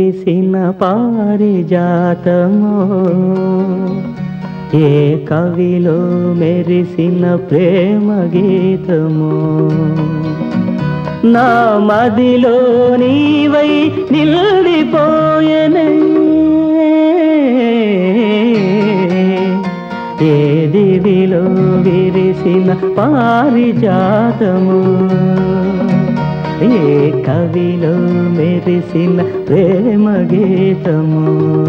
విరిసిన పారిజాతమో ఏ కవిలో మెరిసిన ప్రేమ గీతమో నా మదిలో నీవై నిల్లిపోయనే ఏ దివిలో విరిసిన పారిజాతము ఏ కవిలో మెరిసిన ప్రేమ గీతము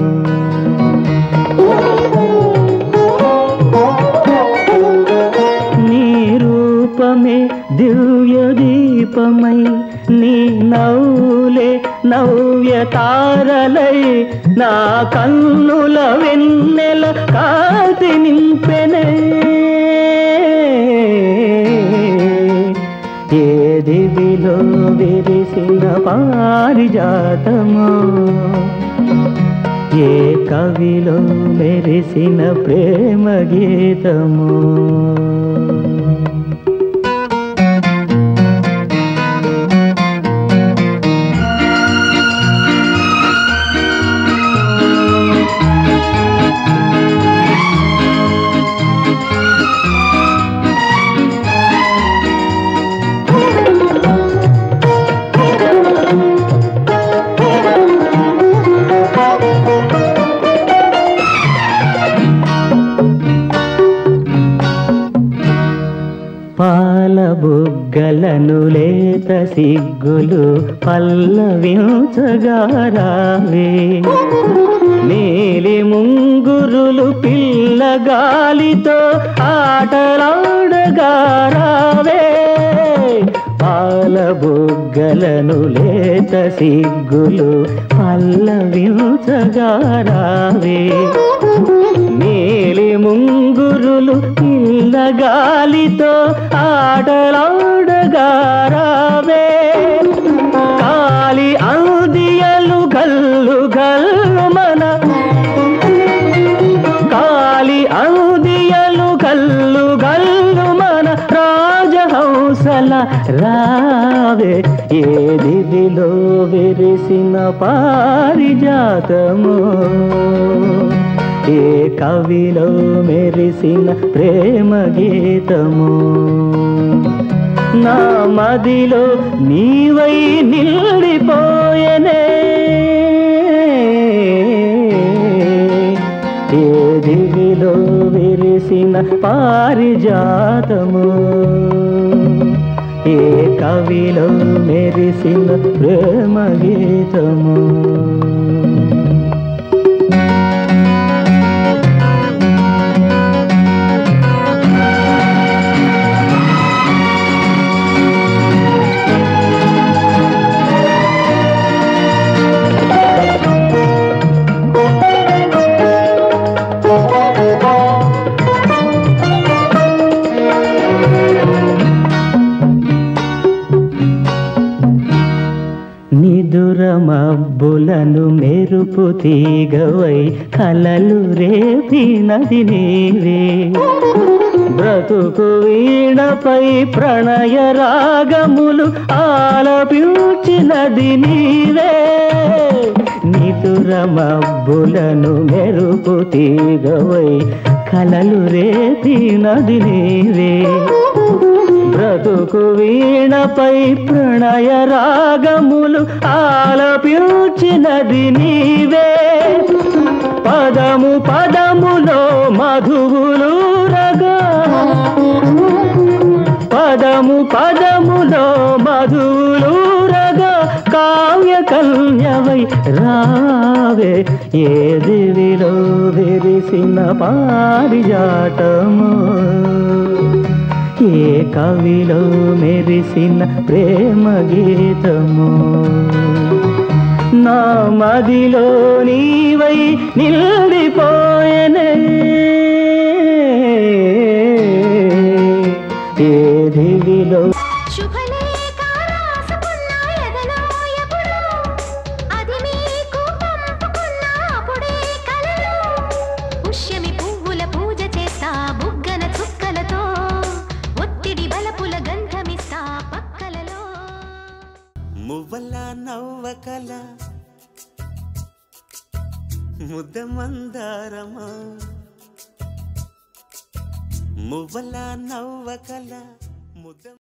నీ రూపమే దివ్య దీపమై నీ నవ్వులే నవ్య తారలై నా కన్నుల వెన్నెల కాతి నింపెనే ఏ దివిలో విరిసిన పారిజాతమో ఏ కవిలో మెరిసిన ప్రేమ గీతము పాల బుగ్గలను లేత సిగ్గులు పల్లవించగారావే నీలి ముంగురులు పిల్లగాలితో ఆటలాడగారావే పాల బుగ్గలను లేత సిగ్గులు పల్లవించగారావే నీలి ముంగురులు పిల్లగాలితో ఆటలాడగారావే కాలి అందియలు గల్లు గల్లు మన కాలి అందియలు గల్లు గల్లు మన రాజహంసల రావే ఏ దివిలో విరిసిన పారిజాతము ఏ కవిలో మెరిసిన ప్రేమ గీతము నా మదిలో నీవై నిల్లిపోయనే ఏ దివిలో విరిసిన పారిజాతము ఏ కవిలో మెరిసిన ప్రేమ గీతము నిదుర మబ్బులను మెరుపు తీగవై కలలు రేపినది నీవే బ్రతుకు వీణపై ప్రణయ రాగములు ఆలపించినది నీవే నిదుర మబ్బులను మెరుపు తీగవై కలలు రేపినది నీవే బ్రతుకు వీణపై ప్రణయ రాగములు ఆలపించినది నీవే పదము పదములో మధువులు రగా పదము పదములో మధువులు రగా కావ్య కన్యవై రావే ఏ దివిలో విరిసిన పారిజాటము ఏ కవిలో మెరిసిన ప్రేమ గీతము నా మదిలో నీవై నిల్లిపోయనే ఏ దివిలో శుభలేఖ రాసుకున్న ఎదలో ఎప్పుడో అది మీకు పంపుకున్న అప్పుడే కలలో పుష్యమి పువ్వుల పూజ చేస్తా బుగ్గన చుక్కలతో ఒత్తిడి బలపుల గంధమిస్తా పక్కలలో మువ్వల నవ్వకల ముద్ద మందారమా మువ్వల నవ్వకల ముద్ద